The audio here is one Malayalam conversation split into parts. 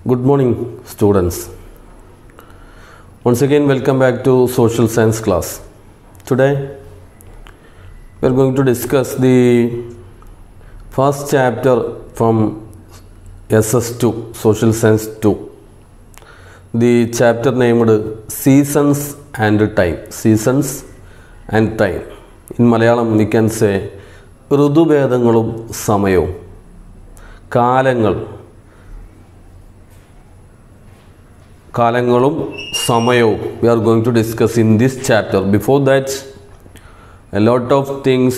Good morning, students. Once again, welcome back to social science class. Today, we are going to discuss the first chapter from SS2, Social Science 2. The chapter named Seasons and Time. Seasons and Time. In Malayalam, we can say ഋതുഭേദങ്ങളും സമയവും കാലങ്ങൾ കാലങ്ങളും സമയവും we are going to discuss in this chapter before that a lot of things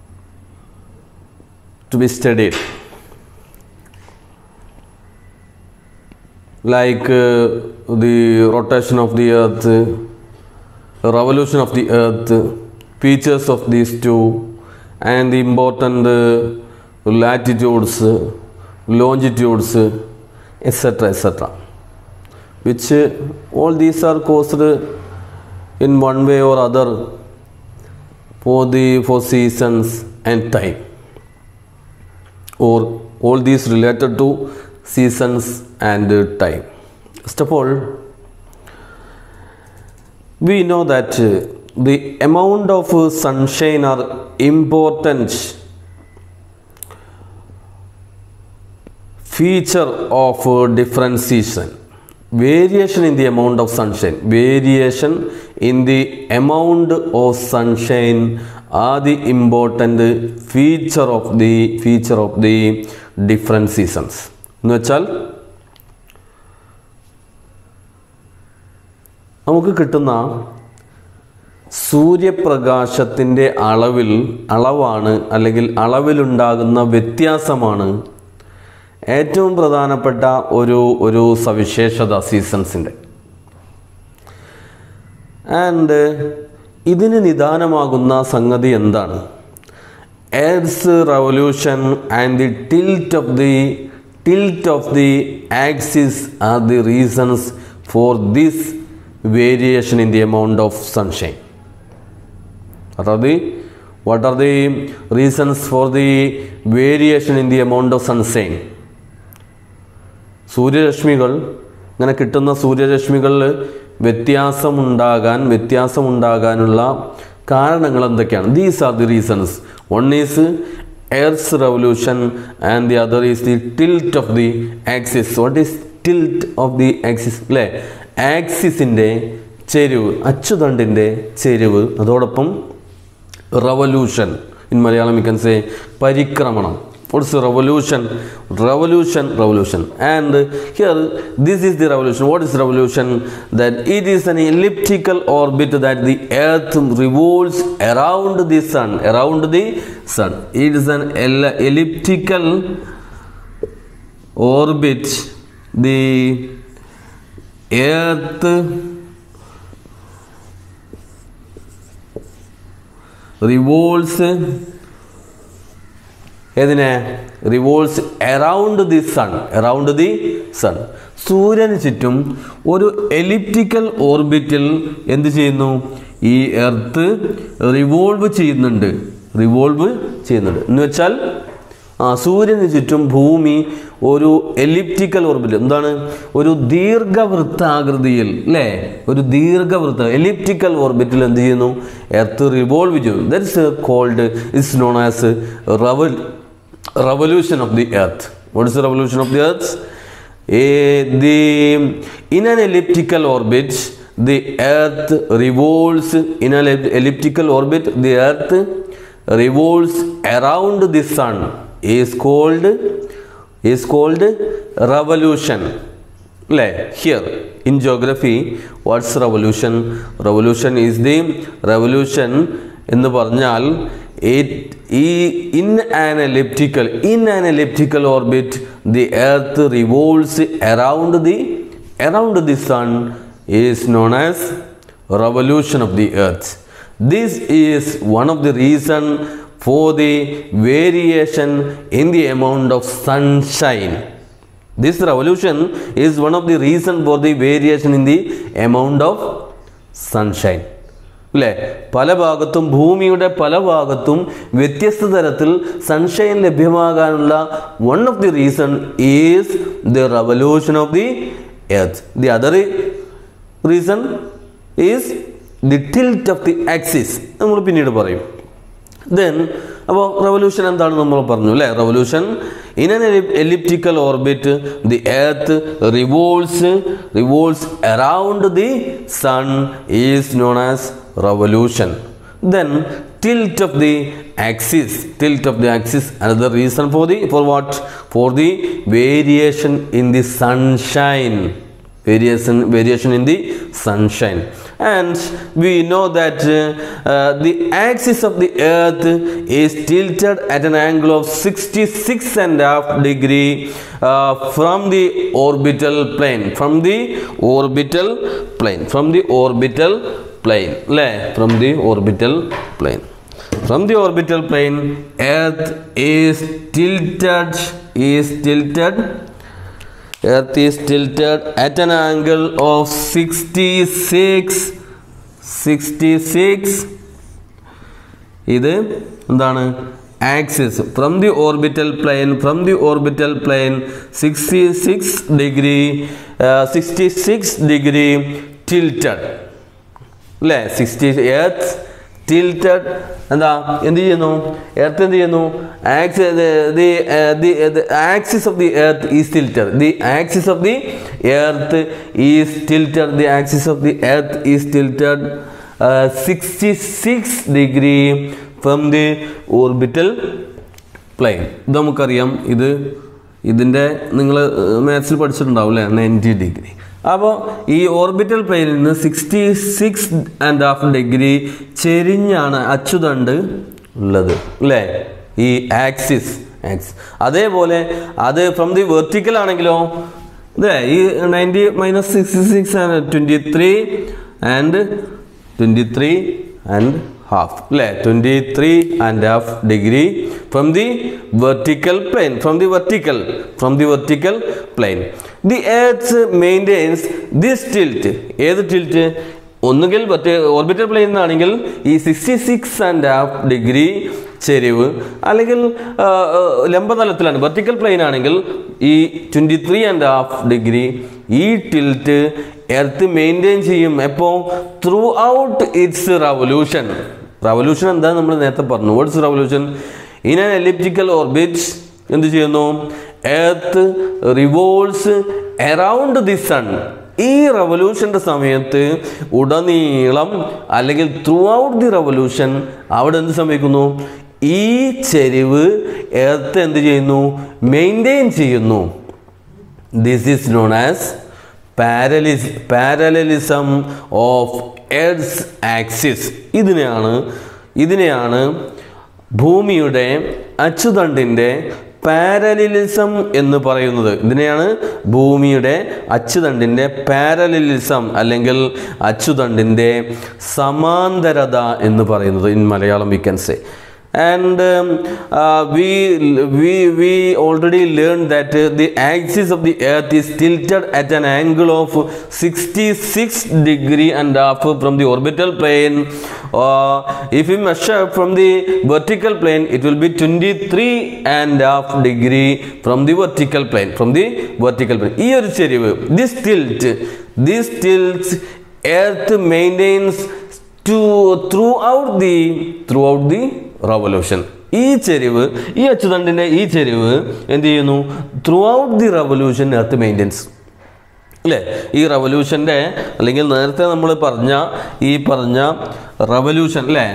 to be studied like uh, the rotation of the earth, revolution of the earth, features of these two, and the important uh, latitudes, longitudes, etc. etc. Which uh, all these are caused in one way or other for the for seasons and time, or all these related to seasons and uh, time. First of all, we know that uh, the amount of uh, sunshine are important feature of uh, different season. Variation in the amount of sunshine, variation in the amount of sunshine are the important feature of the feature of the different seasons. എന്ന് വെച്ചാൽ നമുക്ക് കിട്ടുന്ന സൂര്യപ്രകാശത്തിൻ്റെ അളവിൽ അളവാണ് അല്ലെങ്കിൽ അളവിലുണ്ടാകുന്ന വ്യത്യാസമാണ് ഏറ്റവും പ്രധാനപ്പെട്ട ഒരു ഒരു സവിശേഷത സീസൺസിൻ്റെ ആൻഡ് ഇതിന് നിദാനമാകുന്ന സംഗതി എന്താണ് earth's revolution and the tilt of the tilt of the axis are the reasons for this variation in the amount of sunshine. What are the what are the reasons for the variation in the amount of sunshine? സൂര്യരശ്മികൾ ഇങ്ങനെ കിട്ടുന്ന സൂര്യരശ്മികളിൽ വ്യത്യാസമുണ്ടാകാൻ വ്യത്യാസമുണ്ടാകാനുള്ള കാരണങ്ങൾ എന്തൊക്കെയാണ് these are the reasons one is earth revolution and the other is the tilt of the axis what is tilt of the axis അല്ലേ ആക്സിസിൻ്റെ ചെരിവ് അച്ചുതണ്ടിൻ്റെ ചെരിവ് അതോടൊപ്പം revolution in Malayalam you can say പരിക്രമണം what is revolution revolution revolution and here this is the revolution what is revolution that it is an elliptical orbit that the earth revolves around the sun around the sun it is an ell- elliptical orbit the earth revolves ഏതിനെ revolves around the sun around the sun സൂര്യന് ചുറ്റും ഒരു എലിപ്റ്റിക്കൽ ഓർബിറ്റിൽ എന്ത് ചെയ്യുന്നു ഈ എർത്ത് റിവോൾവ് ചെയ്യുന്നുണ്ട് റിവോൾവ് ചെയ്യുന്നുണ്ട് എന്ന് വെച്ചാൽ ആ സൂര്യന് ചുറ്റും ഭൂമി ഒരു എലിപ്റ്റിക്കൽ ഓർബിറ്റ് എന്താണ് ഒരു ദീർഘവൃത്താകൃതിയിൽ അല്ലേ ഒരു ദീർഘവൃത്ത എലിപ്റ്റിക്കൽ ഓർബിറ്റിൽ എന്ത് ചെയ്യുന്നു എർത്ത് റിവോൾവ് ചെയ്യുന്നു that's called it's known as റവൽ revolution of the earth what is the revolution of the earth a, the in an elliptical orbit the earth revolves in an elliptical orbit the earth revolves around the sun is called is called revolution അല്ലേ here in geography what's revolution revolution is the revolution എന്ന് പറഞ്ഞാൽ ഈ in an elliptical in an elliptical orbit the earth revolves around the around the sun is known as revolution of the earth this is one of the reason for the variation in the amount of sunshine This revolution is one of the reason for the variation in the amount of sunshine. അല്ലേ പല ഭാഗത്തും ഭൂമിയുടെ പല ഭാഗത്തും വ്യത്യസ്ത തരത്തിൽ സൺഷൈൻ ലഭ്യമാകാനുള്ള one of the reason is the revolution of the earth the other reason is the tilt of the axis നമ്മൾ പിന്നീട് പറയും ദെൻ അപ്പോൾ റവല്യൂഷൻ എന്താണ് നമ്മൾ പറഞ്ഞു അല്ലേ revolution in an elliptical orbit the earth revolves revolves around the sun is known as revolution then tilt of the axis tilt of the axis another reason for the for what for the variation in the sunshine variation variation in the sunshine and we know that uh, uh, the axis of the earth is tilted at an angle of 66 and a half degree uh, from the orbital plane from the orbital plane from the orbital plane അല്ലേ from the orbital plane from the orbital plane earth is tilted is tilted earth is tilted at an angle of 66 66 ഇത് എന്താണ് axis from the orbital plane from the orbital plane sixty six degree sixty six degree tilted അല്ലേ സിക്സ്റ്റി എർത്ത് ടിൽറ്റഡ് എന്താ എന്ത് ചെയ്യുന്നു എർത്ത് എന്ത് ചെയ്യുന്നു axis of the earth is tilted the axis of the earth is tilted the axis of the earth is tilted sixty six degree from the orbital plane ഇത് നമുക്കറിയാം ഇത് ഇതിൻ്റെ നിങ്ങൾ മാത്സിൽ പഠിച്ചിട്ടുണ്ടാവും അല്ലേ നയൻറ്റി ഡിഗ്രി അപ്പോൾ ഈ ഓർബിറ്റൽ പ്ലെയിനിൽ നിന്ന് sixty six and half degree ചെരിഞ്ഞാണ് അച്ചുതണ്ട് ഉള്ളത് അല്ലേ ഈ ആക്സിസ് ആക്സിസ് അതേപോലെ അത് ഫ്രം ദി വെർട്ടിക്കൽ ആണെങ്കിലോ അതെ ഈ ninety minus sixty six and twenty three and twenty three and half അല്ലേ twenty three and half degree from the vertical plane from the vertical from the vertical plane the earth maintains this tilt ഏത് ടിൽറ്റ് ഒന്നുകിൽ മറ്റേ ഓർബിറ്റൽ പ്ലെയിൻ എന്നാണെങ്കിൽ ഈ sixty six and half degree ചെരിവ് അല്ലെങ്കിൽ ആ, ആ, ലംബതലത്തിലാണ് വെർട്ടിക്കൽ പ്ലെയിൻ ആണെങ്കിൽ ഈ twenty three and half degree ഈ ടിൽറ്റ് എർത്ത് മെയിൻറ്റെയിൻ ചെയ്യും എപ്പോൾ through its revolution revolution എന്താ നമ്മൾ നേരത്തെ പറഞ്ഞു what's revolution in an elliptical orbit എന്ത് ചെയ്യുന്നു earth revolves around the sun ഈ റവല്യൂഷൻ്റെ സമയത്ത് ഉടനീളം അല്ലെങ്കിൽ ത്രൂ ഔട്ട് ദി റവല്യൂഷൻ അവിടെ എന്ത് സംഭവിക്കുന്നു ഈ ചെരിവ് എർത്ത് എന്ത് ചെയ്യുന്നു മെയിൻറ്റെയിൻ ചെയ്യുന്നു this is known as parallel parallelism of earth axis ഇതിനെയാണ് ഇതിനെയാണ് ഭൂമിയുടെ അച്ചുതണ്ടിൻ്റെ പാരലിലിസം എന്ന് പറയുന്നത് ഇതിനെയാണ് ഭൂമിയുടെ അച്ചുതണ്ടിൻ്റെ പാരലിലിസം അല്ലെങ്കിൽ അച്ചുതണ്ടിൻ്റെ സമാന്തരത എന്ന് പറയുന്നത് in Malayalam we can say and um, uh, we we we already learned that uh, the axis of the earth is tilted at an angle of 66 degree and half from the orbital plane uh, if we measure from the vertical plane it will be 23 and half degree from the vertical plane from the vertical plane ഈ ഒരു ചെരിവ് this tilt this tilt earth maintains to throughout the throughout the revolution ഈ ചെരിവ് ഈ അച്ചുതണ്ടിൻ്റെ ഈ ചെരിവ് എന്ത് ചെയ്യുന്നു through the revolution earth maintenance അല്ലേ ഈ റവല്യൂഷൻ്റെ അല്ലെങ്കിൽ നേരത്തെ നമ്മൾ പറഞ്ഞ ഈ പറഞ്ഞ റവല്യൂഷൻ അല്ലേ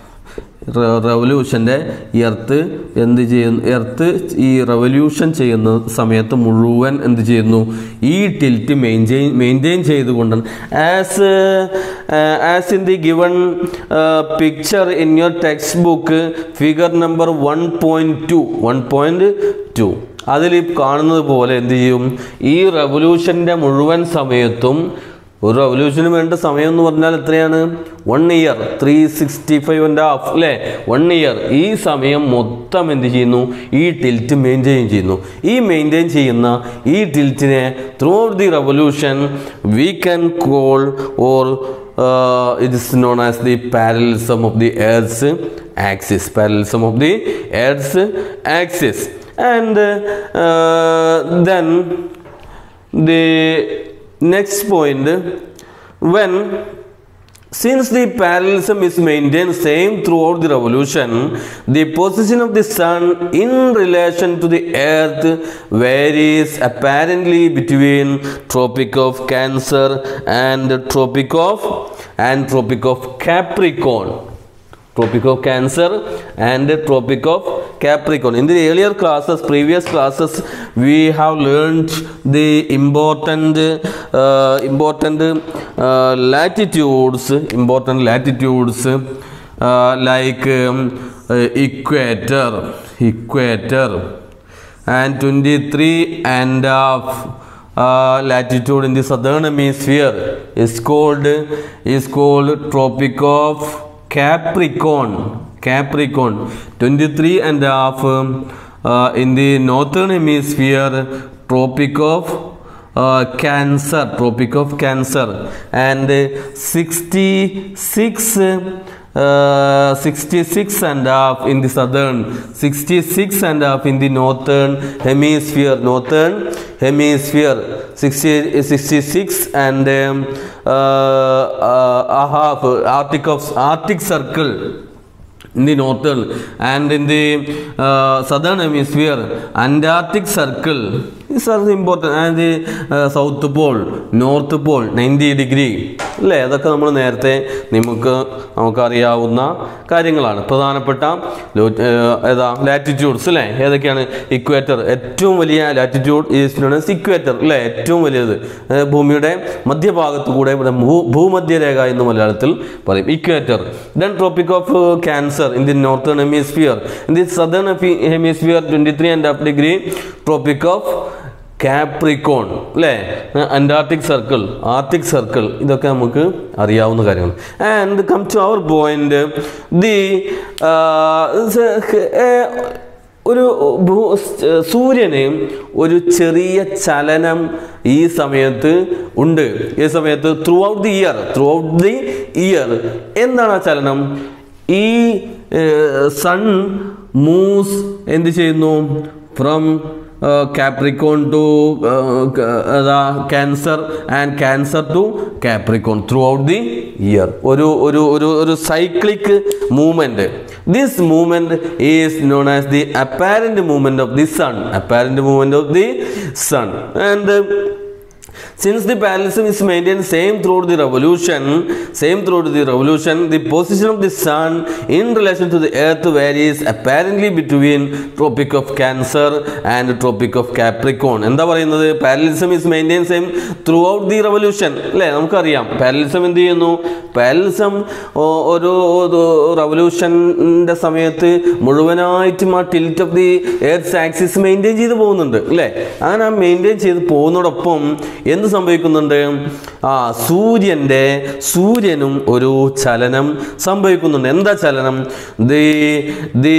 റവല്യൂഷൻ്റെ എർത്ത് എന്ത് ചെയ്യുന്നു എർത്ത് ഈ റവല്യൂഷൻ ചെയ്യുന്ന സമയത്ത് മുഴുവൻ എന്ത് ചെയ്യുന്നു ഈ ടിൽറ്റ് മെയിൻറ്റെയിൻ മെയിൻറ്റെയിൻ ചെയ്തുകൊണ്ടാണ് as as in the given picture in your textbook figure number one point two one point two അതിൽ ഈ കാണുന്നത് പോലെ എന്ത് ചെയ്യും ഈ റവല്യൂഷൻ്റെ മുഴുവൻ സമയത്തും ഒരു റവല്യൂഷന് വേണ്ട സമയം എന്ന് പറഞ്ഞാൽ എത്രയാണ് one year three sixty five and half അല്ലേ വൺ ഇയർ ഈ സമയം മൊത്തം എന്ത് ചെയ്യുന്നു ഈ ടിൽറ്റ് മെയിൻറ്റെയിൻ ചെയ്യുന്നു ഈ മെയിൻറ്റെയിൻ ചെയ്യുന്ന ഈ ടിൽറ്റിനെ through the revolution we can call or it is known as the parallelism of the earth's axis parallelism of the earth's axis and uh, then the next point when since the parallelism is maintained same throughout the revolution, the position of the sun in relation to the earth varies apparently between Tropic of Cancer and Tropic of and Tropic of Capricorn. Tropic of Cancer and Tropic of Capricorn. In the earlier classes, previous classes, we have learned the important, uh, important uh, latitudes, important latitudes uh, like um, uh, equator, equator, and 23 and half uh, latitude in the southern hemisphere is called is called Tropic of Capricorn. Capricorn 23 and a half um, uh, in the northern hemisphere Tropic of uh, Cancer, Tropic of Cancer, and uh, 66 uh, 66 and a half in the southern 66 and a half in the northern hemisphere northern hemisphere 60, 66 and um, uh, uh, a half arctic of arctic circle in the northern and in the uh, southern hemisphere antarctic circle these are important and the uh, south pole north pole 90 degree അല്ലേ അതൊക്കെ നമ്മൾ നേരത്തെ നമുക്ക് നമുക്കറിയാവുന്ന കാര്യങ്ങളാണ് പ്രധാനപ്പെട്ട ലോ- ഏഹ് ഏതാ ലാറ്റിറ്റ്യൂഡ്സ് അല്ലേ ഏതൊക്കെയാണ് ഇക്വേറ്റർ ഏറ്റവും വലിയ ലാറ്റിറ്റ്യൂഡ് ഈസ് ഇക്വേറ്റർ അല്ലേ ഏറ്റവും വലിയത് ഏഹ് ഭൂമിയുടെ മധ്യഭാഗത്ത് കൂടെ ഇവിടെ ഭൂ ഭൂമധ്യരേഖ എന്ന് മലയാളത്തിൽ പറയും equator then tropic of Cancer in the northern hemisphere in the southern hemisphere twenty three and half degree tropic of Capricorn അല്ലേ അന്റാർട്ടിക് സർക്കിൾ ആർട്ടിക് സർക്കിൾ ഇതൊക്കെ നമുക്ക് അറിയാവുന്ന കാര്യങ്ങൾ and come to our point the ഒരു ഭൂ സൂര്യന് ഒരു ചെറിയ ചലനം ഈ സമയത്ത് ഉണ്ട് ഈ സമയത്ത് through the year through the year എന്താണ് ആ ചലനം ഈ സൺ മൂസ് എന്ത് ചെയ്യുന്നു from Capricorn to Cancer and Cancer to Capricorn through the year ഒരു ഒരു ഒരു ഒരു cyclic movement this movement is known as the apparent movement of the sun apparent movement of the sun and Since the parallelism is maintained same throughout the revolution, same throughout the revolution, the position of the sun in relation to the earth varies apparently between Tropic of Cancer and Tropic of Capricorn. എന്താ പറയുന്നത് parallelism is maintain same through the revolution അല്ലേ നമുക്കറിയാം പാരലിസം എന്ത് ചെയ്യുന്നു പാരലിസം ഒരു റവല്യൂഷൻ്റെ സമയത്ത് മുഴുവനായിട്ടും ആ tilt of the earth axis maintain ചെയ്ത് പോകുന്നുണ്ട് അല്ലേ അങ്ങനെ ആ മെയിൻറ്റെയിൻ ചെയ്ത് പോകുന്നതോടൊപ്പം എന്ത് സംഭവിക്കുന്നുണ്ട് ആ സൂര്യൻ്റെ സൂര്യനും ഒരു ചലനം സംഭവിക്കുന്നുണ്ട് എന്താ ചലനം ദി ദി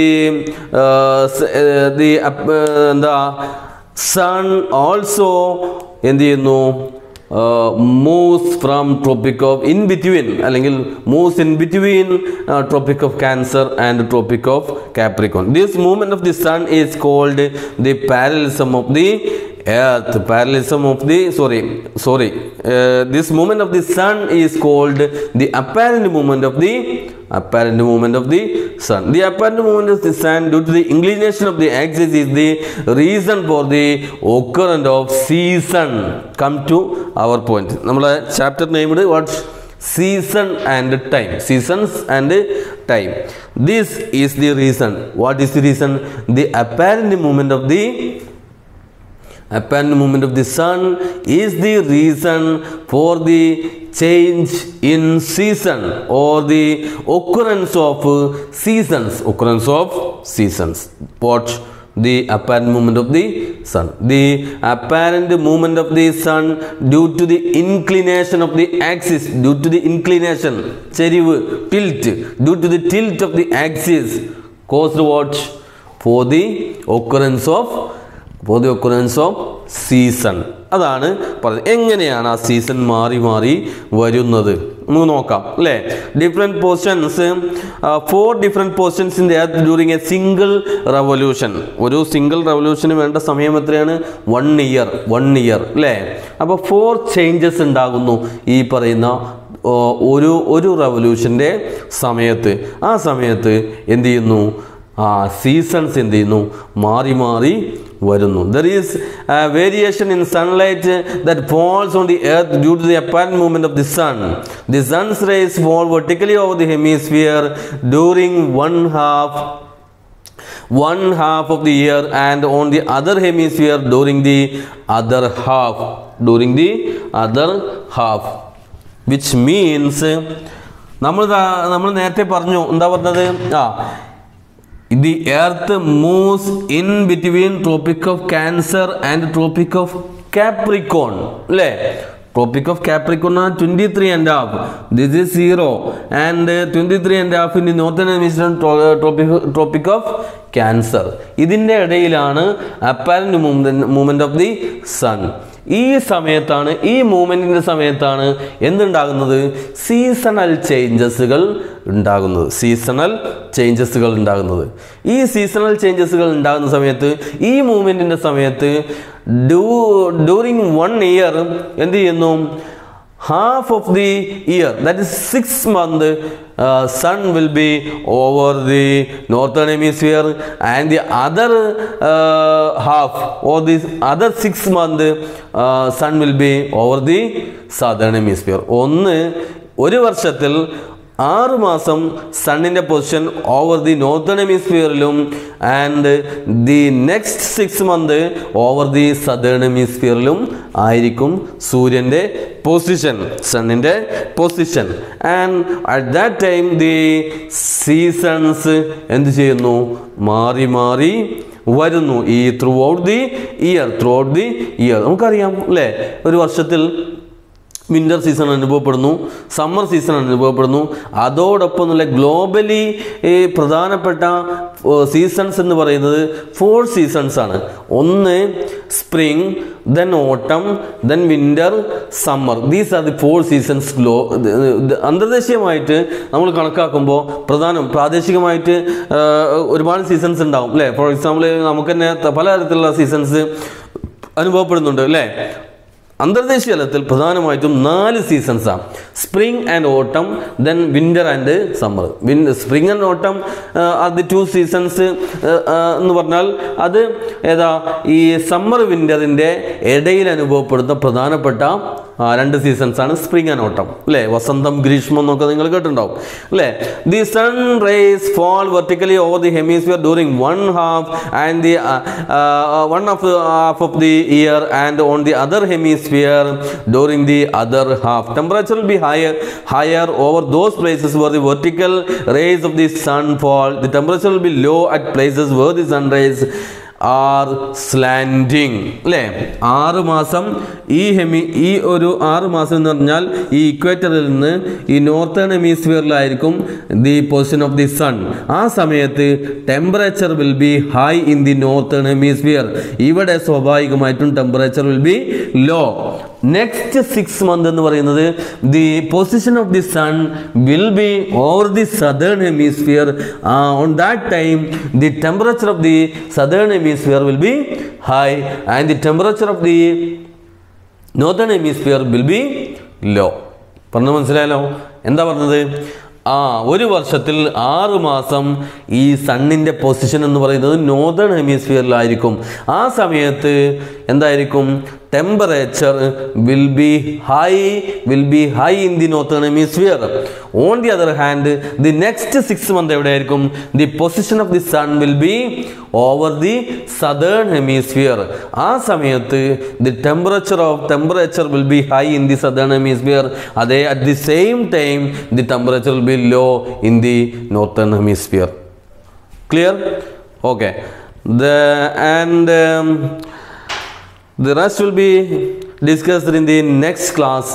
ദി എന്താ സൺ ഓൾസോ എന്ത് ചെയ്യുന്നു moves from tropic of in between അല്ലെങ്കിൽ moves in between tropic of Cancer and tropic of Capricorn this movement of the sun is called the parallelism of the earth parallelism of the sorry sorry uh, this movement of the sun is called the apparent movement of the apparent movement of the sun the apparent movement of the sun due to the inclination of the axis is the reason for the occurrence of season come to our point നമ്മളെ chapter named what season and time seasons and time this is the reason what is the reason the apparent movement of the apparent movement of the sun is the reason for the change in season or the occurrence of uh, seasons occurrence of seasons what the apparent movement of the sun the apparent movement of the sun due to the inclination of the axis due to the inclination ചെരിവ് tilt due to the tilt of the axis caused what for the occurrence of for the occurrence of season അതാണ് പറയുന്നത് എങ്ങനെയാണ് ആ സീസൺ മാറി മാറി വരുന്നത് നമുക്ക് നോക്കാം അല്ലേ different positions for different positions in earth during a single revolution ഒരു സിംഗിൾ റവല്യൂഷന് വേണ്ട സമയം എത്രയാണ് വൺ ഇയർ വൺ ഇയർ അല്ലേ അപ്പോൾ ഫോർ ചേഞ്ചസ് ഉണ്ടാകുന്നു ഈ പറയുന്ന ഓ, ഒരു ഒരു റവല്യൂഷൻ്റെ സമയത്ത് ആ സമയത്ത് എന്ത് ചെയ്യുന്നു ആ സീസൺസ് എന്ത് ചെയ്യുന്നു മാറി മാറി വരുന്നു there is variation in sunlight that falls on the earth due to the apparent movement of the sun the sun's rays fall vertically over the hemisphere during one half one half of the year and on the other hemisphere during the other half during the other half which means നമ്മൾ ദാ- നമ്മൾ നേരത്തെ പറഞ്ഞു എന്താ പറഞ്ഞത് ആ the earth moves in between tropic of Cancer and tropic of Capricorn അല്ലേ tropic of Capricorn twenty three and half this is zero and twenty three and half in the northern hemisphere tropic tropic of Cancer ഇതിൻ്റെ ഇടയിലാണ് apparent movement of the sun ഈ സമയത്താണ് ഈ മൂവ്മെന്റിന്റെ സമയത്താണ് എന്തുണ്ടാകുന്നത് സീസണൽ ചേഞ്ചസുകൾ ഉണ്ടാകുന്നത് സീസണൽ ചേഞ്ചസുകൾ ഉണ്ടാകുന്നത് ഈ സീസണൽ ചേഞ്ചസുകൾ ഉണ്ടാകുന്ന സമയത്ത് ഈ മൂവ്മെന്റിന്റെ സമയത്ത് ഡ്യൂ ഡ്യൂറിങ് വൺ ഇയർ എന്ത് ചെയ്യുന്നു half of the year that is six month uh, sun will be over the northern hemisphere and the other uh, half or this other six month uh, sun will be over the southern hemisphere ഒന്ന് ഒരു വർഷത്തിൽ ആറ് മാസം സണ്ണിൻ്റെ പൊസിഷൻ ഓവർ ദി നോർത്തേൺ ഹെമിസ്ഫിയറിലും and the next six month over the southern ഹെമിസ്ഫിയറിലും ആയിരിക്കും സൂര്യൻ്റെ പൊസിഷൻ സണ്ണിൻ്റെ position and at that time the seasons എന്ത് ചെയ്യുന്നു മാറി മാറി വരുന്നു ഈ through the year through the year നമുക്കറിയാം അല്ലേ ഒരു വർഷത്തിൽ വിൻ്റർ സീസൺ അനുഭവപ്പെടുന്നു സമ്മർ സീസൺ അനുഭവപ്പെടുന്നു അതോടൊപ്പം നല്ല ഗ്ലോബലി പ്രധാനപ്പെട്ട സീസൺസ് എന്ന് പറയുന്നത് ഫോർ സീസൺസ് ആണ് ഒന്ന് spring then autumn then winter summer these are the four seasons ഗ്ലോ അന്തർദേശീയമായിട്ട് നമ്മൾ കണക്കാക്കുമ്പോൾ പ്രധാനം പ്രാദേശികമായിട്ട് ആ, ഒരുപാട് സീസൺസ് ഉണ്ടാവും അല്ലേ ഫോർ എക്സാമ്പിൾ നമുക്ക് തന്നെ പലതരത്തിലുള്ള സീസൺസ് അനുഭവപ്പെടുന്നുണ്ട് അല്ലേ അന്തർദേശീയ തലത്തിൽ പ്രധാനമായിട്ടും നാല് സീസൺസാണ് spring and autumn then winter and summer വിൻ സ്പ്രിംഗ് ആൻഡ് ഓട്ടം അത് ടു സീസൺസ് എന്ന് പറഞ്ഞാൽ അത് ഏതാ ഈ സമ്മർ വിൻ്ററിൻ്റെ ഇടയിൽ അനുഭവപ്പെടുന്ന പ്രധാനപ്പെട്ട ആ, രണ്ട് സീസൺസ് ആണ് സ്പ്രിംഗ് ആൻഡ് ഓട്ടം അല്ലേ വസന്തം ഗ്രീഷ്മം എന്നൊക്കെ നിങ്ങൾ കേട്ടിട്ടുണ്ടാവും അല്ലേ the sun rays fall vertically over the hemisphere during one half and the one of half of the year and on the other hemisphere during the other half temperature will be higher higher over those places where the vertical rays of the sun fall. The temperature will be low at places where the sun rays are slanting അല്ലേ ആറ് മാസം ഈ ഹെമി ഈ ഒരു ആറ് മാസം എന്ന് പറഞ്ഞാൽ ഈ ഇക്വേറ്ററിൽ നിന്ന് ഈ നോർത്തേൺ ഹെമിസ്ഫിയറിലായിരിക്കും the position of the sun ആ സമയത്ത് temperature will be high in the northern hemisphere ഇവിടെ സ്വാഭാവികമായിട്ടും temperature will be low next six month എന്ന് പറയുന്നത് the position of the sun will be over the southern hemisphere on that time the temperature of the southern hemisphere will be high and the temperature of the northern hemisphere will be low പറഞ്ഞു മനസ്സിലായല്ലോ എന്താ പറഞ്ഞത് ആ ഒരു വർഷത്തിൽ ആറ് മാസം ഈ സണ്ണിൻ്റെ പൊസിഷൻ എന്ന് പറയുന്നത് നോർത്തേൺ ഹെമിസ്ഫിയറിലായിരിക്കും ആ സമയത്ത് എന്തായിരിക്കും temperature will be high will be high in the northern hemisphere on the other hand the next six month എവിടെയായിരിക്കും the position of the sun will be over the southern hemisphere ആ സമയത്ത് the temperature of temperature will be high in the southern hemisphere അതേ at the same time the temperature will be low in the northern hemisphere clear okay the and the rest will be discussed in the next class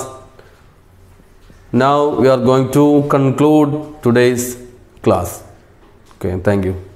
now we are going to conclude today's class okay thank you